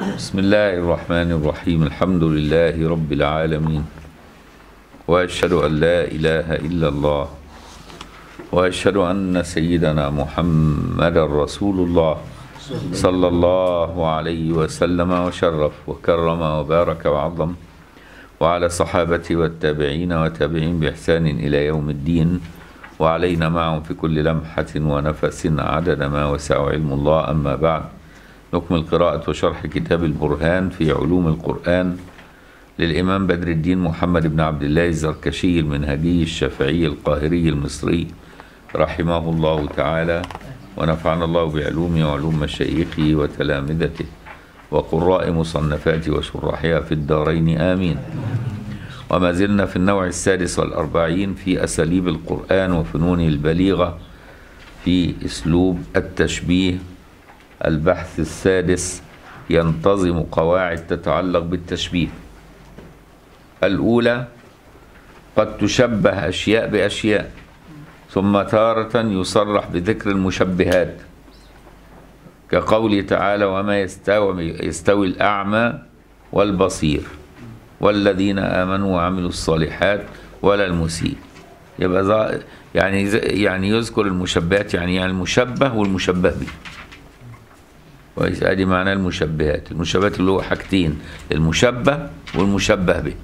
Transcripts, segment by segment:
بسم الله الرحمن الرحيم الحمد لله رب العالمين واشهد ان لا اله الا الله واشهد ان سيدنا محمد رسول الله صلى الله عليه وسلم وشرف وكرم وبارك وعظم وعلى صحابته والتابعين وتابعين باحسان الى يوم الدين وعلينا معهم في كل لمحه ونفس عدد ما وسع علم الله اما بعد نكمل قراءة وشرح كتاب البرهان في علوم القرآن للإمام بدر الدين محمد بن عبد الله الزركشي المنهجي الشافعي القاهري المصري رحمه الله تعالى ونفعنا الله بعلومه وعلوم مشايخه وتلامذته وقراء مصنفاته وشراحها في الدارين آمين وما زلنا في النوع السادس والأربعين في أساليب القرآن وفنونه البليغة في أسلوب التشبيه البحث السادس ينتظم قواعد تتعلق بالتشبيه الأولى قد تشبه أشياء بأشياء ثم تارة يصرح بذكر المشبهات كقوله تعالى وما يستوي, يستوي الأعمى والبصير والذين آمنوا وعملوا الصالحات ولا المسيء يبقى يعني يعني يذكر المشبهات يعني, يعني المشبه والمشبه به كويس ادي معناه المشبهات المشبهات اللي هو حاجتين المشبه والمشبه به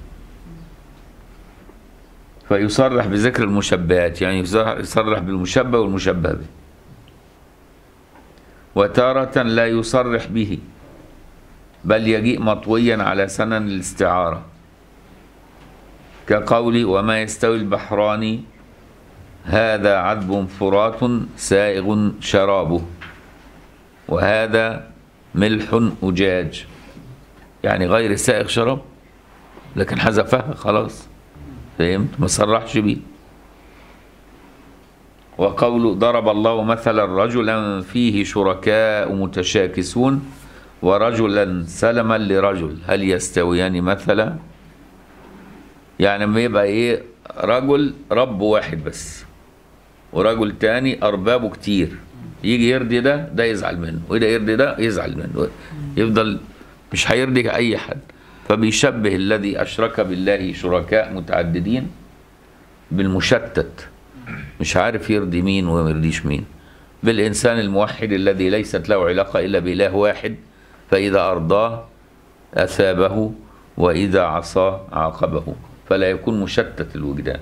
فيصرح بذكر المشبهات يعني يصرح بالمشبه والمشبه به وتارة لا يصرح به بل يجيء مطويا على سنن الاستعارة كقول وما يستوي البحران هذا عذب فرات سائغ شرابه وهذا ملح أجاج يعني غير سائغ شراب لكن حذفها خلاص فهمت ما صرحش بيه وقوله ضرب الله مثلا رجلا فيه شركاء متشاكسون ورجلا سلما لرجل هل يستويان مثلا يعني ما يبقى ايه رجل رب واحد بس ورجل تاني اربابه كتير يجي يرضي ده ده يزعل منه وده يرضي ده يزعل منه يفضل مش هيرضي اي حد فبيشبه الذي اشرك بالله شركاء متعددين بالمشتت مش عارف يرضي مين وما يرضيش مين بالانسان الموحد الذي ليست له علاقه الا باله واحد فاذا ارضاه اثابه واذا عصاه عاقبه فلا يكون مشتت الوجدان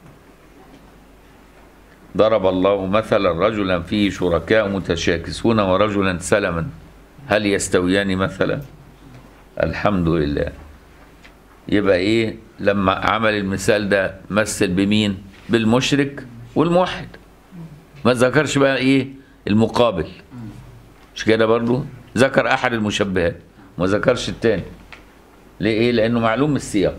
ضرب الله مثلا رجلا فيه شركاء متشاكسون ورجلا سلما هل يستويان مثلا الحمد لله يبقى ايه لما عمل المثال ده مثل بمين بالمشرك والموحد ما ذكرش بقى ايه المقابل مش كده برضو ذكر احد المشبهات ما ذكرش التاني ليه ايه لانه معلوم السياق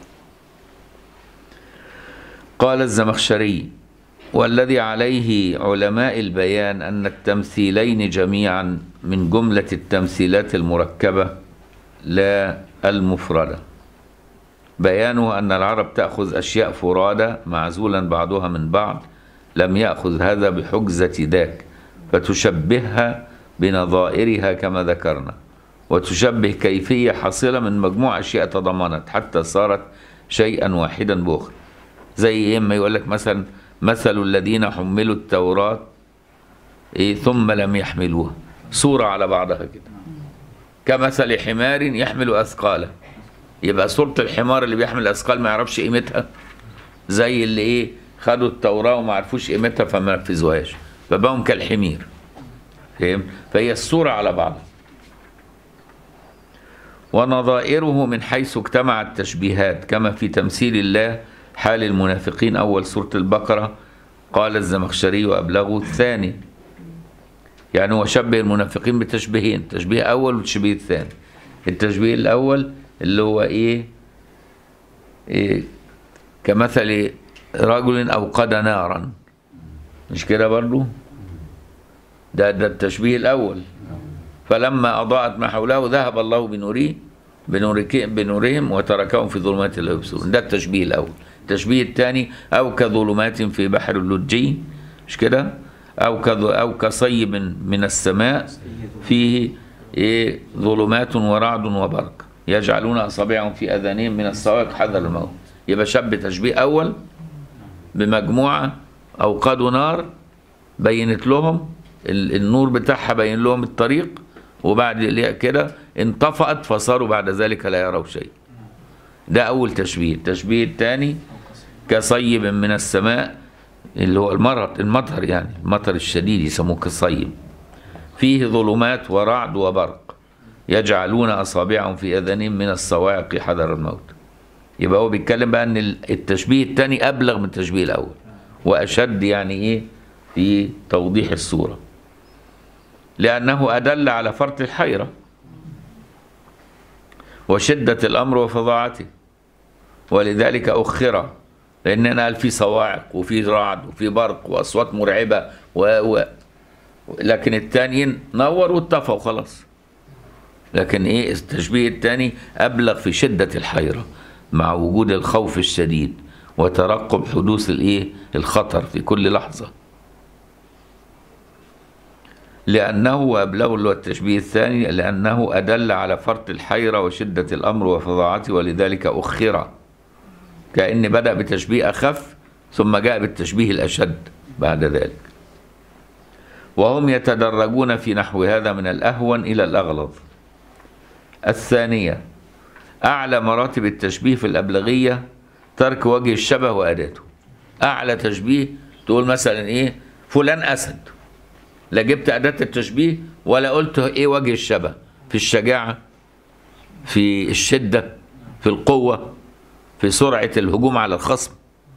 قال الزمخشري والذي عليه علماء البيان أن التمثيلين جميعا من جملة التمثيلات المركبة لا المفردة بيانه أن العرب تأخذ أشياء فرادى معزولا بعضها من بعض لم يأخذ هذا بحجزة ذاك فتشبهها بنظائرها كما ذكرنا وتشبه كيفية حاصلة من مجموع أشياء تضمنت حتى صارت شيئا واحدا بأخرى زي إما يقول لك مثلا مثل الذين حملوا التوراة إيه ثم لم يحملوها صورة على بعضها كده كمثل حمار يحمل أثقالا يبقى صورة الحمار اللي بيحمل أثقال ما يعرفش قيمتها زي اللي إيه خدوا التوراة وما عرفوش قيمتها فما نفذوهاش فبقوا كالحمير فهم فهي الصورة على بعضها ونظائره من حيث اجتمع التشبيهات كما في تمثيل الله حال المنافقين أول سورة البقرة قال الزمخشري وأبلغه الثاني يعني هو شبه المنافقين بتشبيهين تشبيه أول وتشبيه الثاني التشبيه الأول اللي هو إيه, إيه كمثل رجل أوقد نارا مش كده برضو ده, ده التشبيه الأول فلما أضاءت ما حوله ذهب الله بنوره بنورهم وتركهم في ظلمات لا يبصرون ده التشبيه الأول التشبيه الثاني أو كظلمات في بحر اللجي مش كده أو كذ أو كصيب من السماء فيه ايه ظلمات ورعد وبرق يجعلون اصابعهم في اذانهم من الصواعق حذر الموت يبقى شاب تشبيه اول بمجموعه اوقدوا نار بينت لهم ال- النور بتاعها بين لهم الطريق وبعد كده انطفأت فصاروا بعد ذلك لا يروا شيء ده اول تشبيه التشبيه الثاني كصيب من السماء اللي هو المطر المطر يعني المطر الشديد يسموه كصيب فيه ظلمات ورعد وبرق يجعلون اصابعهم في اذانهم من الصواعق حذر الموت يبقى هو بيتكلم بقى ان التشبيه الثاني ابلغ من التشبيه الاول واشد يعني ايه في توضيح الصوره لانه ادل على فرط الحيره وشده الامر وفظاعته ولذلك اخر لان قال في صواعق وفي رعد وفي برق واصوات مرعبه و... و... لكن التانيين نور واتطفى وخلاص لكن ايه التشبيه الثاني ابلغ في شده الحيره مع وجود الخوف الشديد وترقب حدوث الايه الخطر في كل لحظه لأنه أبلغ اللي هو التشبيه الثاني لأنه أدل على فرط الحيرة وشدة الأمر وفظاعته ولذلك أخر كأن بدأ بتشبيه أخف ثم جاء بالتشبيه الأشد بعد ذلك وهم يتدرجون في نحو هذا من الأهون إلى الأغلظ الثانية أعلى مراتب التشبيه في الأبلغية ترك وجه الشبه وأداته أعلى تشبيه تقول مثلا إيه فلان أسد لا جبت أداة التشبيه ولا قلت إيه وجه الشبه في الشجاعة في الشدة في القوة في سرعة الهجوم على الخصم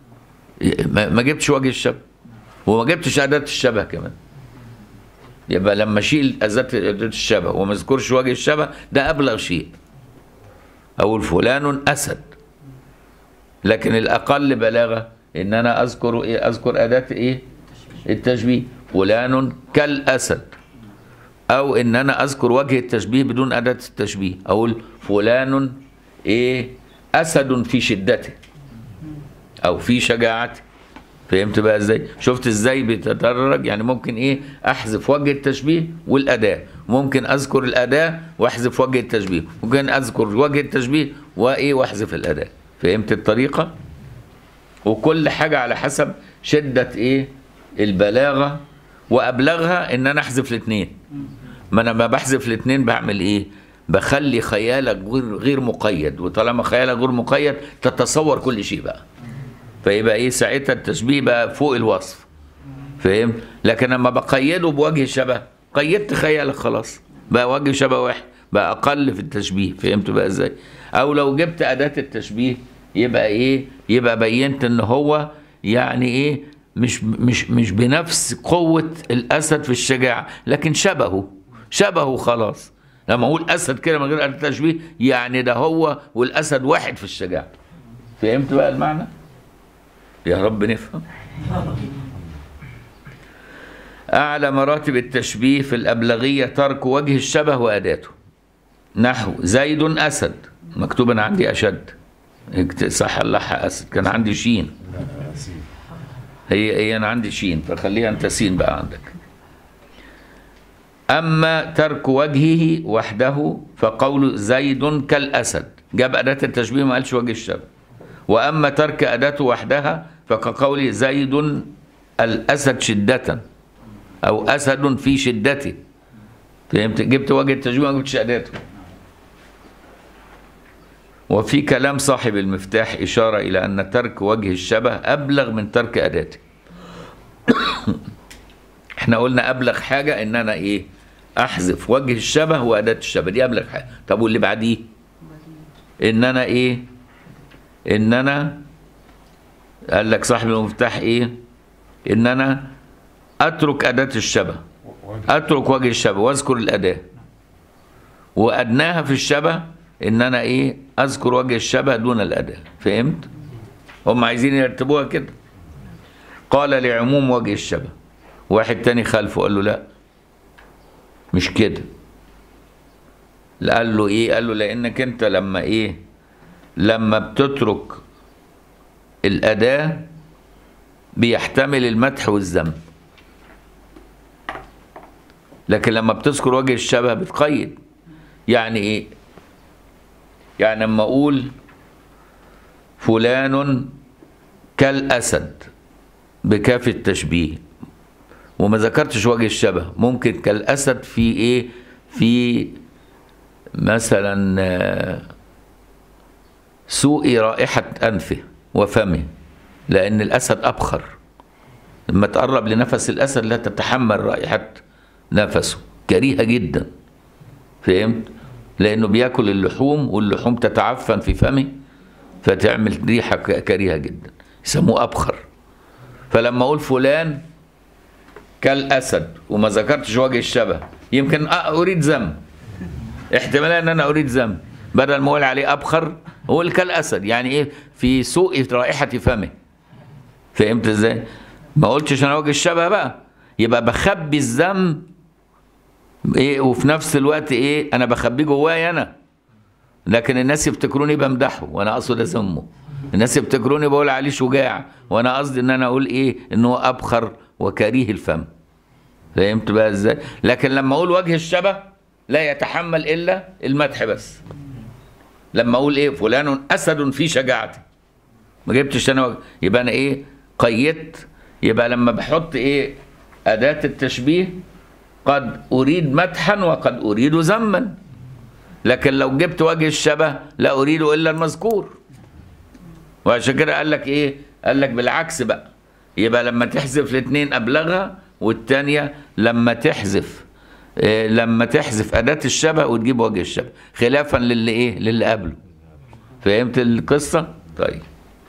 ما ما جبتش وجه الشبه وما جبتش أداة الشبه كمان يبقى لما اشيل أداة أداة الشبه وما اذكرش وجه الشبه ده أبلغ شيء أقول فلان أسد لكن الأقل بلاغة إن أنا أذكر إيه أذكر أداة إيه التشبيه فلان كالأسد أو إن أنا أذكر وجه التشبيه بدون أداة التشبيه أقول فلان إيه أسد في شدته أو في شجاعته فهمت بقى ازاي شفت ازاي بيتدرج يعني ممكن ايه احذف وجه التشبيه والاداه ممكن اذكر الاداه واحذف وجه التشبيه ممكن اذكر وجه التشبيه وايه واحذف الاداه فهمت الطريقه وكل حاجه على حسب شده ايه البلاغه وابلغها ان انا احذف الاثنين ما انا ما بحذف الاثنين بعمل ايه بخلي خيالك غير غير مقيد وطالما خيالك غير مقيد تتصور كل شيء بقى فيبقى ايه ساعتها التشبيه بقى فوق الوصف فهمت لكن لما بقيده بوجه شبه قيدت خيالك خلاص بقى وجه شبه واحد بقى اقل في التشبيه فهمت بقى ازاي او لو جبت اداه التشبيه يبقى ايه يبقى بينت ان هو يعني ايه مش مش مش بنفس قوه الاسد في الشجاعه لكن شبهه شبهه خلاص لما اقول اسد كده من غير اداه تشبيه يعني ده هو والاسد واحد في الشجاعه فهمت بقى المعنى يا رب نفهم أعلى مراتب التشبيه في الأبلغية ترك وجه الشبه وأداته نحو زيد أسد مكتوب أنا عندي أشد صح اللحة أسد كان عندي شين هي هي أنا عندي شين فخليها أنت سين بقى عندك أما ترك وجهه وحده فقول زيد كالأسد جاب أداة التشبيه ما قالش وجه الشبه وأما ترك أداته وحدها فكقول زيد الأسد شدة أو أسد في شدته فهمت جبت وجه التشبيه ما جبتش أداته وفي كلام صاحب المفتاح إشارة إلى أن ترك وجه الشبه أبلغ من ترك أداته احنا قلنا أبلغ حاجة إن أنا إيه أحذف وجه الشبه وأداة الشبه دي أبلغ حاجة طب واللي بعديه إن أنا إيه ان انا قال لك صاحب المفتاح ايه ان انا اترك اداة الشبه اترك وجه الشبه واذكر الاداة وادناها في الشبه ان انا ايه اذكر وجه الشبه دون الاداة فهمت هم عايزين يرتبوها كده قال لعموم وجه الشبه واحد تاني خلفه قال له لا مش كده قال له ايه قال له لانك انت لما ايه لما بتترك الأداة بيحتمل المدح والذم لكن لما بتذكر وجه الشبه بتقيد يعني ايه يعني لما اقول فلان كالاسد بكاف التشبيه وما ذكرتش وجه الشبه ممكن كالاسد في ايه في مثلا آه، سوء رائحة أنفه وفمه لأن الأسد أبخر لما تقرب لنفس الأسد لا تتحمل رائحة نفسه كريهة جدا فهمت؟ لأنه بياكل اللحوم واللحوم تتعفن في فمه فتعمل ريحة ك- كريهة جدا يسموه أبخر فلما أقول فلان كالأسد وما ذكرتش وجه الشبه يمكن أ- أريد ذم احتمال ان انا اريد ذنب بدل ما اقول عليه ابخر اقول كالاسد يعني ايه في سوء رائحه فمه فهمت ازاي ما قلتش انا وجه الشبه بقى يبقى بخبي الذنب ايه وفي نفس الوقت ايه انا بخبيه جوايا انا لكن الناس يفتكروني بمدحه وانا اقصد اذمه الناس يفتكروني بقول عليه شجاع وانا قصدي ان انا اقول ايه ان هو ابخر وكريه الفم فهمت بقى ازاي لكن لما اقول وجه الشبه لا يتحمل الا المدح بس لما اقول ايه فلان اسد في شجاعته ما جبتش انا وجه. يبقى انا ايه قيدت يبقى لما بحط ايه اداه التشبيه قد اريد مدحا وقد اريد ذما لكن لو جبت وجه الشبه لا اريد الا المذكور وعشان كده قال لك ايه قال لك بالعكس بقى يبقى لما تحذف الاثنين ابلغها والثانيه لما تحذف إيه لما تحذف اداه الشبه وتجيب وجه الشبه خلافا للي ايه للي قبله فهمت القصه طيب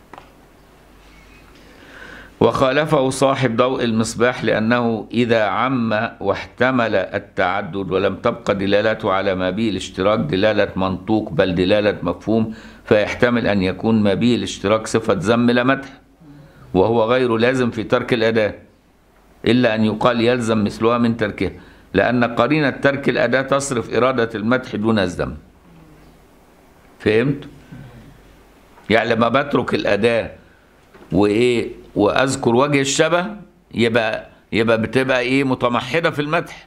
وخالفه صاحب ضوء المصباح لأنه إذا عم واحتمل التعدد ولم تبقى دلالته على ما به الاشتراك دلالة منطوق بل دلالة مفهوم فيحتمل أن يكون ما به الاشتراك صفة ذم لا مدح وهو غير لازم في ترك الأداة إلا أن يقال يلزم مثلها من تركها لأن قرينة ترك الأداة تصرف إرادة المدح دون الذم فهمت؟ يعني لما بترك الأداة وايه واذكر وجه الشبه يبقى يبقى بتبقى ايه متمحضه في المدح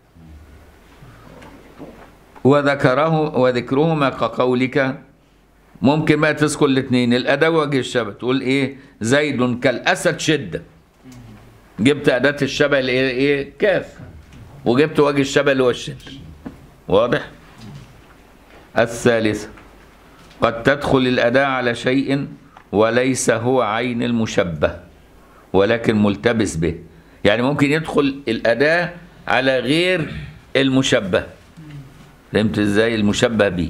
وذكره وذكرهما كقولك ممكن بقى تذكر الاثنين الاداه ووجه الشبه تقول ايه زيد كالاسد شده جبت اداه الشبه اللي هي ايه كاف وجبت وجه الشبه اللي هو الشده واضح الثالثه قد تدخل الأداة على شيء وليس هو عين المشبه ولكن ملتبس به يعني ممكن يدخل الأداة على غير المشبه فهمت ازاي المشبه به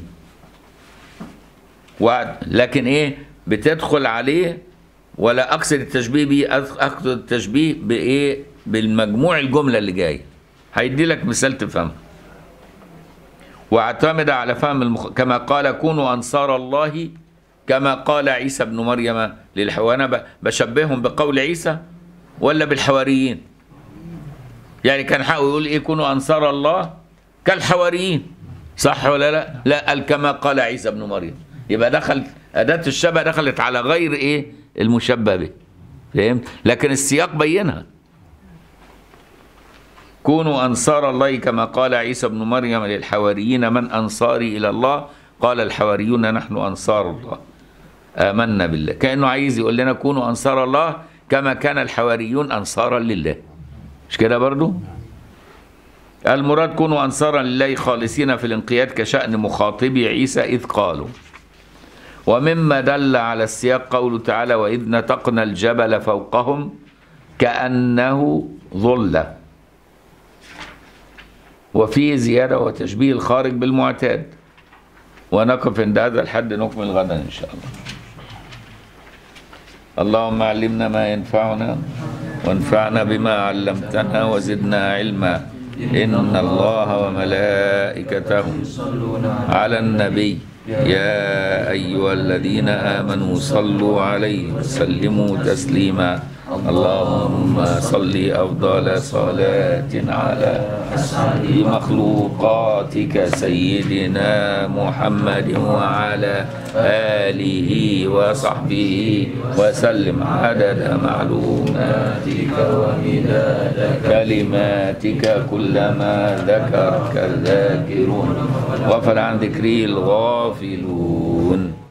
وعد لكن ايه بتدخل عليه ولا اقصد التشبيه به أق- اقصد التشبيه بايه بالمجموع الجمله اللي جايه هيدي لك مثال تفهمه واعتمد على فهم المخ... كما قال كونوا انصار الله كما قال عيسى ابن مريم للح... وانا ب... بشبههم بقول عيسى ولا بالحواريين يعني كان حقه يقول ايه كونوا انصار الله كالحواريين صح ولا لا لا قال كما قال عيسى ابن مريم يبقى دخل اداه الشبه دخلت على غير ايه المشبه به فهمت لكن السياق بينها كونوا أنصار الله كما قال عيسى ابن مريم للحواريين من أنصاري إلى الله قال الحواريون نحن أنصار الله آمنا بالله كأنه عايز يقول لنا كونوا أنصار الله كما كان الحواريون أنصارا لله مش كده برضو المراد كونوا أنصارا لله خالصين في الانقياد كشأن مخاطبي عيسى إذ قالوا ومما دل على السياق قوله تعالى وإذ نتقنا الجبل فوقهم كأنه ظلة وفيه زيادة وتشبيه الخارج بالمعتاد ونقف عند هذا الحد نكمل غدا إن شاء الله اللهم علمنا ما ينفعنا وانفعنا بما علمتنا وزدنا علما إن الله وملائكته على النبي يا أيها الذين آمنوا صلوا عليه وسلموا تسليما اللهم صل أفضل صلاة على أسعد مخلوقاتك سيدنا محمد وعلى آله وصحبه وسلم عدد معلوماتك ومداد كلماتك كلما ذكرك الذاكرون وفر عن ذكري الغافلون